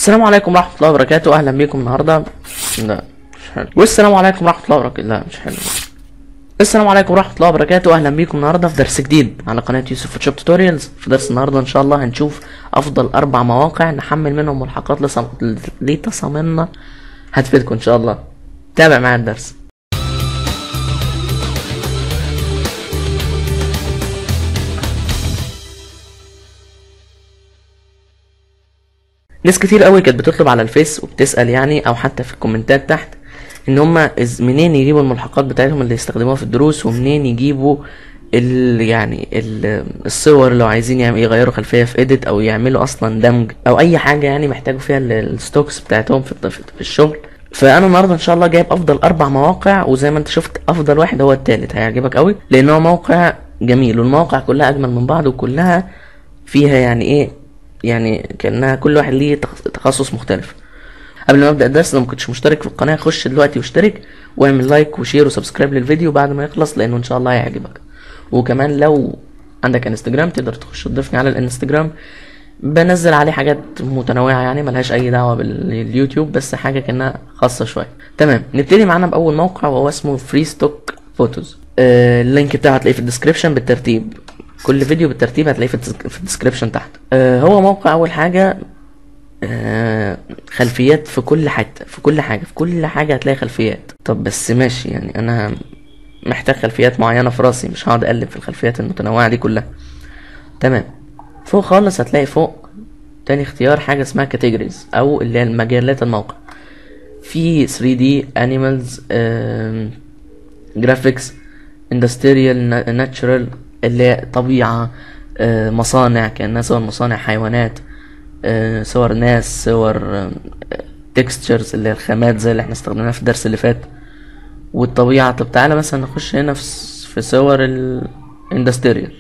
السلام عليكم ورحمة الله وبركاته أهلا بيكم النهاردة لا مش حلو والسلام عليكم ورحمة الله وبركاته لا مش حلو السلام عليكم ورحمة الله وبركاته أهلا بيكم النهاردة في درس جديد على قناة يوسف فوتوشوب توتوريالز في درس النهاردة إن شاء الله هنشوف أفضل أربع مواقع نحمل منهم ملحقات لصم... لتصاميمنا هتفيدكم إن شاء الله تابع معايا الدرس ناس كتير قوي كانت بتطلب على الفيس وبتسأل يعني او حتى في الكومنتات تحت ان هما إز- منين يجيبوا الملحقات بتاعتهم اللي يستخدموها في الدروس ومنين يجيبوا ال يعني ال الصور لو عايزين يعم- يغيروا خلفيه في اديت او يعملوا اصلا دمج او اي حاجه يعني محتاجوا فيها ال- الستوكس بتاعتهم في, الط- في في الشغل فانا النهارده ان شاء الله جايب افضل اربع مواقع وزي ما انت شفت افضل واحد هو التالت هيعجبك قوي لان هو موقع جميل والمواقع كلها اجمل من بعض وكلها فيها يعني ايه يعني كانها كل واحد ليه تخ- تخصص مختلف قبل ما ابدا الدرس لو ما كنتش مشترك في القناه خش دلوقتي واشترك واعمل لايك وشير وسبسكرايب للفيديو بعد ما يخلص لانه ان شاء الله هيعجبك وكمان لو عندك انستجرام تقدر تخش تضيفني على الانستجرام بنزل عليه حاجات متنوعه يعني ملهاش اي دعوه باليوتيوب بس حاجه كانها خاصه شويه تمام نبتدي معانا باول موقع وهو اسمه فري ستوك فوتوز اللينك بتاعه هتلاقيه في الديسكريبشن بالترتيب كل فيديو بالترتيب هتلاقيه في الديسك- في الديسكريبشن تحت آه هو موقع اول حاجه آه، خلفيات في كل حته في كل حاجه في كل حاجه هتلاقي خلفيات طب بس ماشي يعني انا محتاج خلفيات معينه في راسي مش هقعد اقلب في الخلفيات المتنوعه دي كلها تمام فوق خالص هتلاقي فوق تاني اختيار حاجه اسمها كاتيجوريز او اللي هي مجالات الموقع في 3D animals جرافيكس اندستريال ناتشرال اللي هي طبيعة آه، مصانع كأنها صور مصانع حيوانات آه، صور ناس صور تكستشرز اللي هي الخامات زي اللي احنا استخدمناها في الدرس اللي فات والطبيعة طب تعالى مثلا نخش هنا في س- في صور الاندستريال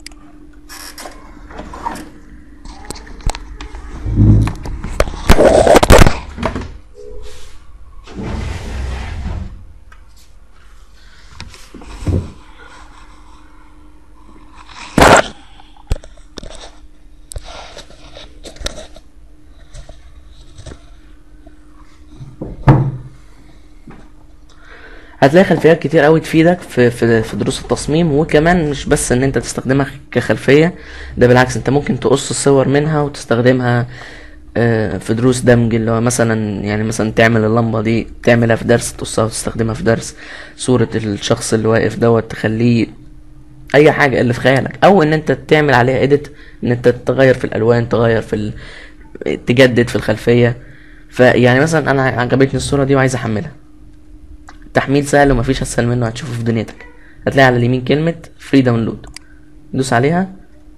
هتلاقي خلفيات كتير قوي تفيدك في في في دروس التصميم وكمان مش بس ان انت تستخدمها كخلفيه ده بالعكس انت ممكن تقص الصور منها وتستخدمها آه، في دروس دمج اللي هو مثلا يعني مثلا تعمل اللمبه دي تعملها في درس تقصها وتستخدمها في درس صوره الشخص اللي واقف دوت تخليه اي حاجه اللي في خيالك او ان انت تعمل عليها اديت ان انت تغير في الالوان تغير في ال... تجدد في الخلفيه فيعني مثلا انا عجبتني الصوره دي وعايز احملها تحميل سهل ومفيش اسهل منه هتشوفه في دنيتك هتلاقي على اليمين كلمة فري داونلود دوس عليها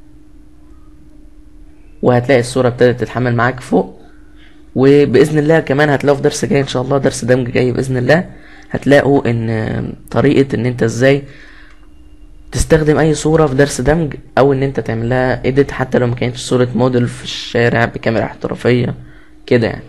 وهتلاقي الصورة ابتدت تتحمل معاك فوق وبإذن الله كمان هتلاقوا في درس جاي إن شاء الله درس دمج جاي بإذن الله هتلاقوا إن طريقة إن أنت إزاي تستخدم أي صورة في درس دمج أو إن أنت تعملها إيديت حتى لو ما كانتش صورة موديل في الشارع بكاميرا احترافية كده يعني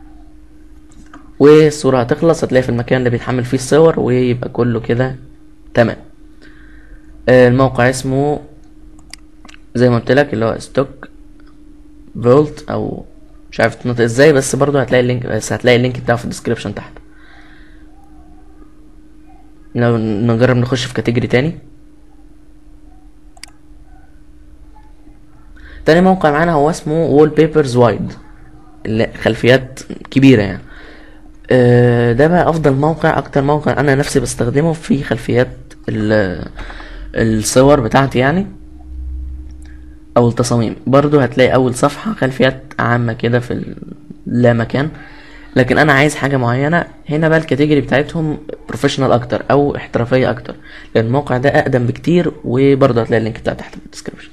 والصورة هتخلص هتلاقي في المكان اللي بيتحمل فيه الصور ويبقى كله كده تمام آه، الموقع اسمه زي ما قلت لك اللي هو ستوك فولت او مش عارف تنطق ازاي بس برضو هتلاقي اللينك بس هتلاقي اللينك بتاعه في الديسكريبشن تحت لو نجرب نخش في كاتيجوري تاني تاني موقع معانا هو اسمه وول بيبرز وايد خلفيات كبيرة يعني آه، ده بقى افضل موقع اكتر موقع انا نفسي بستخدمه في خلفيات ال- الصور بتاعتي يعني او التصاميم برضو هتلاقي اول صفحة خلفيات عامة كده في ال- لا مكان لكن انا عايز حاجة معينة هنا بقى الكاتيجوري بتاعتهم بروفيشنال اكتر او احترافية اكتر لان الموقع ده اقدم بكتير وبرضه هتلاقي اللينك بتاعه تحت في الديسكريبشن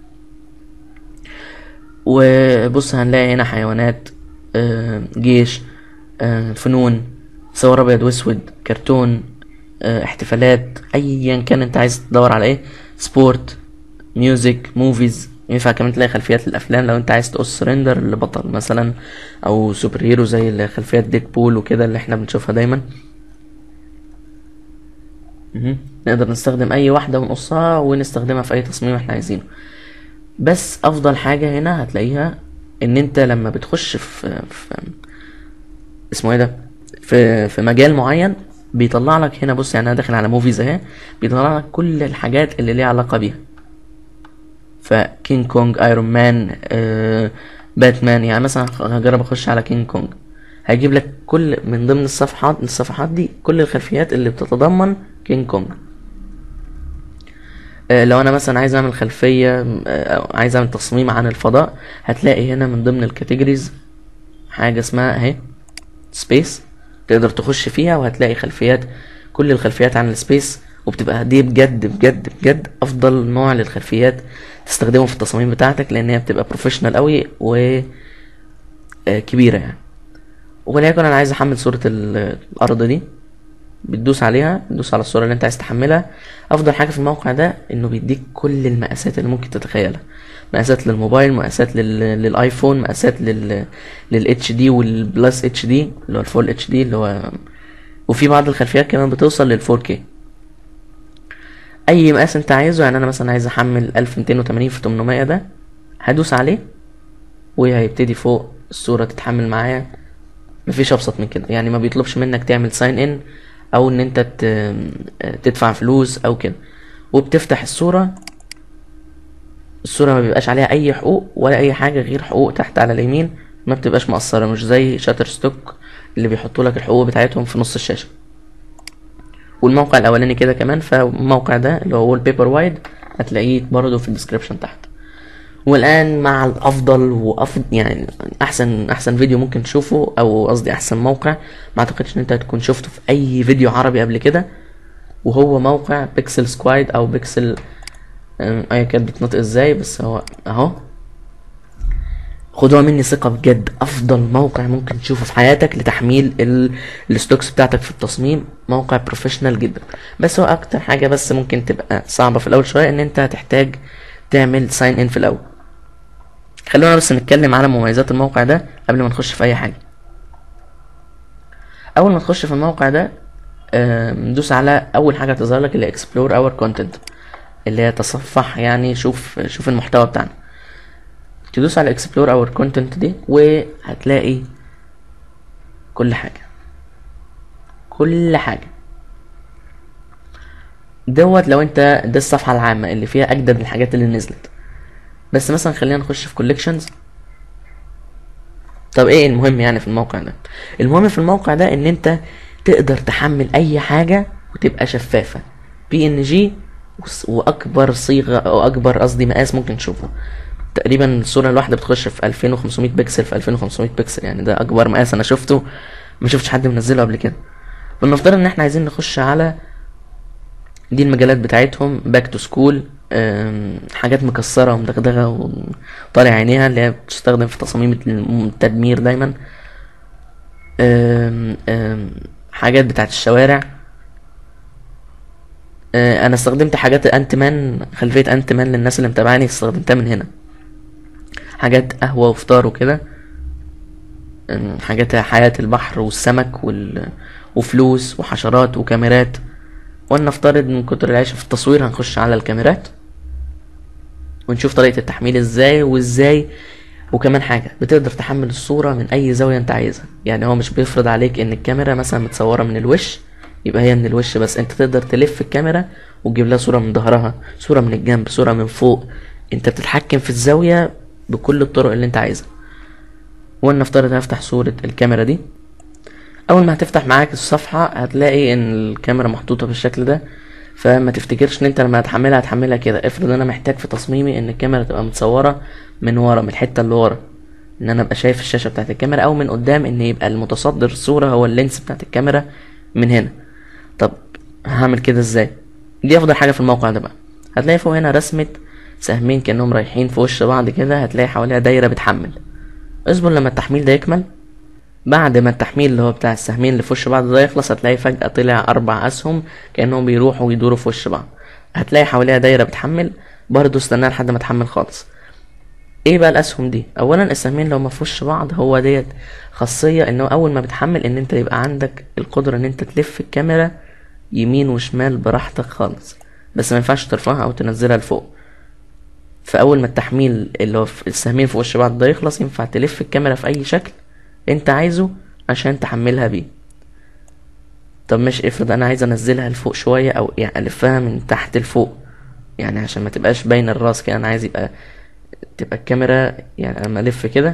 وبص هنلاقي هنا حيوانات آه، جيش آه، فنون صور ابيض واسود كرتون آه، احتفالات ايا كان انت عايز تدور على ايه سبورت ميوزك موفيز ينفع كمان تلاقي خلفيات للافلام لو انت عايز تقص ريندر لبطل مثلا او سوبر هيرو زي اللي خلفيات ديك بول وكده اللي احنا بنشوفها دايما مهم. نقدر نستخدم اي واحده ونقصها ونستخدمها في اي تصميم احنا عايزينه بس افضل حاجه هنا هتلاقيها ان انت لما بتخش في, في اسمه ايه ده في في مجال معين بيطلع لك هنا بص يعني انا داخل على موفيز اهي بيطلع لك كل الحاجات اللي ليها علاقه بيها فكينج كونج ايرون مان آه باتمان يعني مثلا هجرب اخش على كينج كونج هيجيب لك كل من ضمن الصفحات الصفحات دي كل الخلفيات اللي بتتضمن كينج كونج آه، لو انا مثلا عايز اعمل خلفيه آه، أو عايز اعمل تصميم عن الفضاء هتلاقي هنا من ضمن الكاتيجوريز حاجه اسمها اهي سبيس تقدر تخش فيها وهتلاقي خلفيات كل الخلفيات عن السبيس وبتبقى دي بجد بجد بجد افضل نوع للخلفيات تستخدمه في التصاميم بتاعتك لان هي بتبقى بروفيشنال قوي و آه، كبيره يعني وليكن انا عايز احمل صوره ال- الارض دي بتدوس عليها بتدوس على الصوره اللي انت عايز تحملها افضل حاجه في الموقع ده انه بيديك كل المقاسات اللي ممكن تتخيلها مقاسات للموبايل مقاسات لل... للايفون مقاسات لل للاتش دي والبلس اتش دي اللي هو الفول اتش دي اللي هو وفي بعض الخلفيات كمان بتوصل لل 4K اي مقاس انت عايزه يعني انا مثلا عايز احمل 1280 في 800 ده هدوس عليه وهيبتدي فوق الصورة تتحمل معايا مفيش ابسط من كده يعني ما بيطلبش منك تعمل ساين ان او ان انت ت- تدفع فلوس او كده وبتفتح الصورة الصورة ما بيبقاش عليها اي حقوق ولا اي حاجة غير حقوق تحت على اليمين ما بتبقاش مقصرة مش زي شاتر ستوك اللي بيحطوا لك الحقوق بتاعتهم في نص الشاشة والموقع الاولاني كده كمان فالموقع ده اللي هو بيبر وايد هتلاقيه برضه في الديسكريبشن تحت والان مع الافضل وافضل يعني احسن احسن فيديو ممكن تشوفه او قصدي احسن موقع ما اعتقدش ان انت هتكون شفته في اي فيديو عربي قبل كده وهو موقع بيكسل سكوايد او بيكسل أم، ايا كانت بتنطق ازاي بس هو اهو خدوها مني ثقة بجد أفضل موقع ممكن تشوفه في حياتك لتحميل ال- الستوكس بتاعتك في التصميم موقع بروفيشنال جدا بس هو أكتر حاجة بس ممكن تبقى صعبة في الأول شوية إن أنت هتحتاج تعمل ساين إن في الأول خلونا بس نتكلم على مميزات الموقع ده قبل ما نخش في أي حاجة أول ما تخش في الموقع ده آم، ندوس على أول حاجة تظهر لك اللي اكسبلور اور كونتنت اللي هي تصفح يعني شوف شوف المحتوى بتاعنا تدوس على اكسبلور اور كونتنت دي وهتلاقي كل حاجة كل حاجة دوت لو انت ده الصفحة العامة اللي فيها اجدد الحاجات اللي نزلت بس مثلا خلينا نخش في كوليكشنز طب ايه المهم يعني في الموقع ده المهم في الموقع ده ان انت تقدر تحمل اي حاجة وتبقى شفافة بي ان جي واكبر صيغة او اكبر قصدي مقاس ممكن تشوفه تقريبا الصورة الواحدة بتخش في 2500 بكسل في 2500 بكسل يعني ده اكبر مقاس انا شفته ما شفتش حد منزله قبل كده فلنفترض ان احنا عايزين نخش على دي المجالات بتاعتهم باك تو سكول حاجات مكسرة ومدغدغة وطالع عينيها اللي هي بتستخدم في تصاميم التدمير دايما أم، أم، حاجات بتاعت الشوارع أه، انا استخدمت حاجات انت مان خلفية انت مان للناس اللي متابعاني استخدمتها من هنا حاجات قهوة وفطار وكده أم، حاجات حياة البحر والسمك وال... وفلوس وحشرات وكاميرات ولنفترض من كتر العيش في التصوير هنخش على الكاميرات ونشوف طريقة التحميل ازاي وازاي وكمان حاجة بتقدر تحمل الصورة من أي زاوية أنت عايزها يعني هو مش بيفرض عليك إن الكاميرا مثلا متصورة من الوش يبقى هي من الوش بس أنت تقدر تلف الكاميرا وتجيب لها صورة من ظهرها صورة من الجنب صورة من فوق أنت بتتحكم في الزاوية بكل الطرق اللي أنت عايزها ولنفترض هفتح صورة الكاميرا دي اول ما هتفتح معاك الصفحة هتلاقي ان الكاميرا محطوطة بالشكل ده فما تفتكرش ان انت لما هتحملها هتحملها كده افرض انا محتاج في تصميمي ان الكاميرا تبقى متصورة من ورا من الحتة اللي ورا ان انا ابقى شايف الشاشة بتاعت الكاميرا او من قدام ان يبقى المتصدر الصورة هو اللينس بتاعت الكاميرا من هنا طب هعمل كده ازاي دي افضل حاجة في الموقع ده بقى هتلاقي فوق هنا رسمة سهمين كأنهم رايحين في وش بعض كده هتلاقي حواليها دايرة بتحمل اصبر لما التحميل ده يكمل بعد ما التحميل اللي هو بتاع السهمين اللي في وش بعض ده يخلص هتلاقي فجأة طلع أربع أسهم كأنهم بيروحوا ويدوروا في وش بعض هتلاقي حواليها دايرة بتحمل برضه استناها لحد ما تحمل خالص ايه بقى الاسهم دي اولا السهمين لو ما في وش بعض هو ديت خاصيه انه اول ما بتحمل ان انت يبقى عندك القدره ان انت تلف الكاميرا يمين وشمال براحتك خالص بس ما ينفعش ترفعها او تنزلها لفوق فاول ما التحميل اللي هو في السهمين في وش بعض ده يخلص ينفع تلف الكاميرا في اي شكل انت عايزه عشان تحملها بيه طب مش افرض انا عايز انزلها لفوق شويه او يعني الفها من تحت لفوق يعني عشان ما تبقاش باين الراس كده انا عايز يبقى تبقى الكاميرا يعني لما الف كده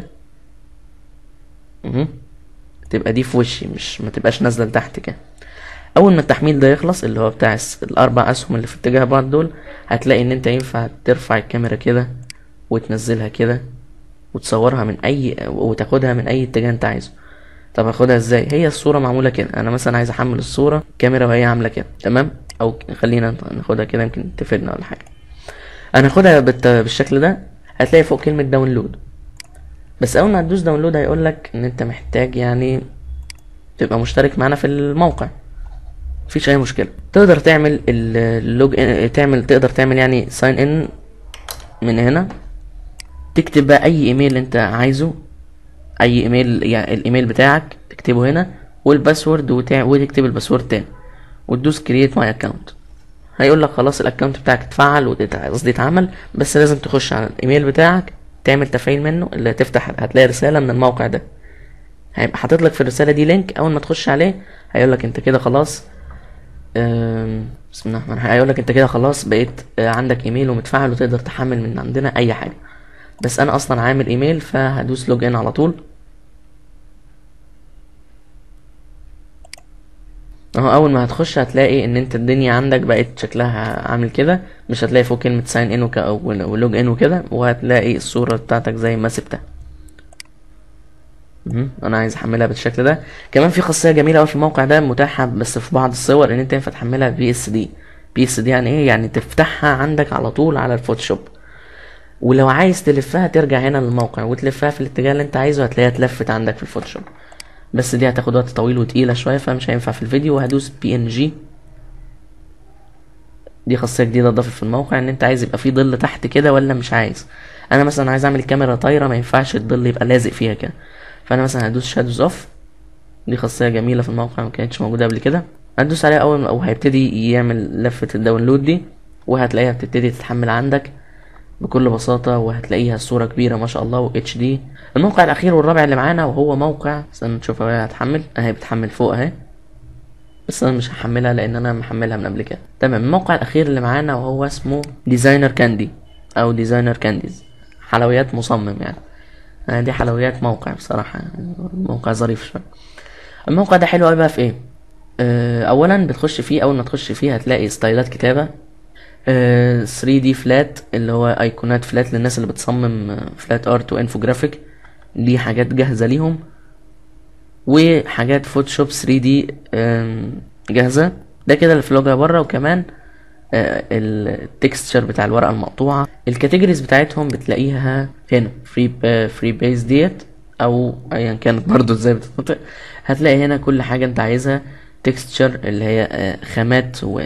مهم. تبقى دي في وشي مش ما تبقاش نازله لتحت كده اول ما التحميل ده يخلص اللي هو بتاع الس- الاربع اسهم اللي في اتجاه بعض دول هتلاقي ان انت ينفع ترفع الكاميرا كده وتنزلها كده وتصورها من اي وتاخدها من اي اتجاه انت عايزه طب هاخدها ازاي هي الصوره معموله كده انا مثلا عايز احمل الصوره الكاميرا وهي عامله كده تمام او خلينا ناخدها كده يمكن تفيدنا ولا حاجه انا هاخدها بالت- بالشكل ده هتلاقي فوق كلمه داونلود بس اول ما هتدوس داونلود هيقول لك ان انت محتاج يعني تبقى مشترك معانا في الموقع مفيش اي مشكله تقدر تعمل اللوج تعمل تقدر تعمل يعني ساين ان من هنا تكتب بقى اي ايميل انت عايزه اي ايميل يعني الايميل بتاعك تكتبه هنا والباسورد وتع... وتكتب الباسورد تاني وتدوس كرييت ماي اكونت هيقول لك خلاص الاكونت بتاعك اتفعل وت- قصدي اتعمل بس لازم تخش على الايميل بتاعك تعمل تفعيل منه اللي هتفتح هتلاقي رساله من الموقع ده هيبقى حاطط لك في الرساله دي لينك اول ما تخش عليه هيقول لك انت كده خلاص أم، بسم الله الرحمن الرحيم هيقول لك انت كده خلاص بقيت آه، عندك ايميل ومتفعل وتقدر تحمل من عندنا اي حاجه بس انا اصلا عامل ايميل فهدوس لوج ان على طول اهو اول ما هتخش هتلاقي ان انت الدنيا عندك بقت شكلها عامل كده مش هتلاقي فوق كلمه ساين ان وك... ولوج ان وكده وهتلاقي الصوره بتاعتك زي ما سبتها مهم. انا عايز احملها بالشكل ده كمان في خاصيه جميله قوي في الموقع ده متاحه بس في بعض الصور ان انت ينفع تحملها بي اس دي بي اس دي يعني ايه يعني تفتحها عندك على طول على الفوتوشوب ولو عايز تلفها ترجع هنا للموقع وتلفها في الاتجاه اللي انت عايزه هتلاقيها اتلفت عندك في الفوتوشوب بس دي هتاخد وقت طويل وتقيله شويه فمش هينفع في الفيديو وهدوس بي ان جي دي خاصيه جديده اتضافت في الموقع ان انت عايز يبقى في ظل تحت كده ولا مش عايز انا مثلا عايز اعمل الكاميرا طايره ما ينفعش الظل يبقى لازق فيها كده فانا مثلا هدوس شادوز اوف دي خاصيه جميله في الموقع ما كانتش موجوده قبل كده هتدوس عليها اول ما او هيبتدي يعمل لفه الداونلود دي وهتلاقيها بتبتدي تتحمل عندك بكل بساطة وهتلاقيها الصورة كبيرة ما شاء الله و اتش دي الموقع الأخير والرابع اللي معانا وهو موقع استنى نشوف وهي هتحمل أهي بتحمل فوق أهي بس أنا مش هحملها لأن أنا محملها من قبل كده تمام الموقع الأخير اللي معانا وهو اسمه ديزاينر كاندي أو ديزاينر كانديز حلويات مصمم يعني آه دي حلويات موقع بصراحة موقع ظريف شوية الموقع ده حلو أوي بقى في إيه آه أولا بتخش فيه أول ما تخش فيه هتلاقي ستايلات كتابة 3 دي فلات اللي هو ايقونات فلات للناس اللي بتصمم فلات ارت وانفوجرافيك دي حاجات جاهزه ليهم وحاجات فوتوشوب 3 دي جاهزه ده كده اللي في الواجهه بره وكمان التكستشر بتاع الورقه المقطوعه الكاتيجوريز بتاعتهم بتلاقيها هنا فري فري بيز ديت او ايا كانت برضو ازاي بتتنطق هتلاقي هنا كل حاجه انت عايزها تكستشر اللي هي آه، خامات و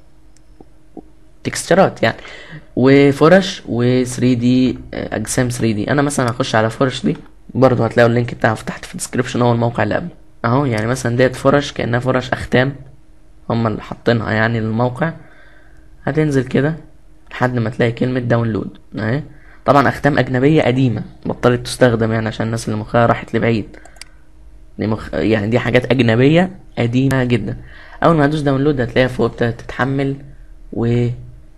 تكستشرات يعني وفرش و 3 دي اجسام 3 دي انا مثلا هخش على فرش دي برضو هتلاقوا اللينك بتاعه تحت في الديسكربشن هو الموقع اللي قبله اهو يعني مثلا ديت فرش كانها فرش اختام هم اللي حاطينها يعني للموقع هتنزل كده لحد ما تلاقي كلمة داونلود اهي طبعا اختام اجنبية قديمة بطلت تستخدم يعني عشان الناس اللي مخها راحت لبعيد دي مخ... يعني دي حاجات اجنبية قديمة جدا اول ما هتدوس داونلود هتلاقيها فوق ابتدت تتحمل و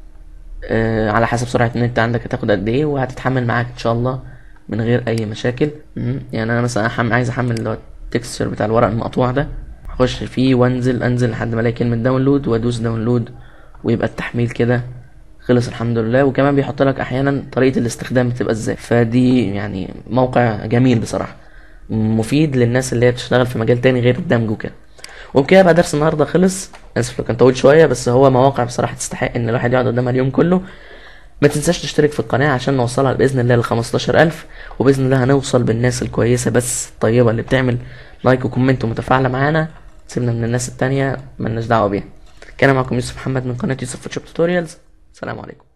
آه، على حسب سرعة النت عندك هتاخد قد ايه وهتتحمل معاك ان شاء الله من غير اي مشاكل مم. يعني انا مثلا أحم... عايز احمل اللي هو التكستشر بتاع الورق المقطوع ده هخش فيه وانزل انزل لحد ما الاقي كلمة داونلود وادوس داونلود ويبقى التحميل كده خلص الحمد لله وكمان بيحط لك احيانا طريقة الاستخدام بتبقى ازاي فدي يعني موقع جميل بصراحة مفيد للناس اللي هي بتشتغل في مجال تاني غير الدمج وكده وبكده بقى درس النهارده خلص اسف لو كان طويل شويه بس هو مواقع بصراحه تستحق ان الواحد يقعد قدامها اليوم كله ما تنساش تشترك في القناه عشان نوصلها باذن الله ل 15000 وباذن الله هنوصل بالناس الكويسه بس الطيبه اللي بتعمل لايك وكومنت ومتفاعله معانا سيبنا من الناس التانية ملناش دعوه بيها كان معكم يوسف محمد من قناه يوسف فوتوشوب توتوريالز سلام عليكم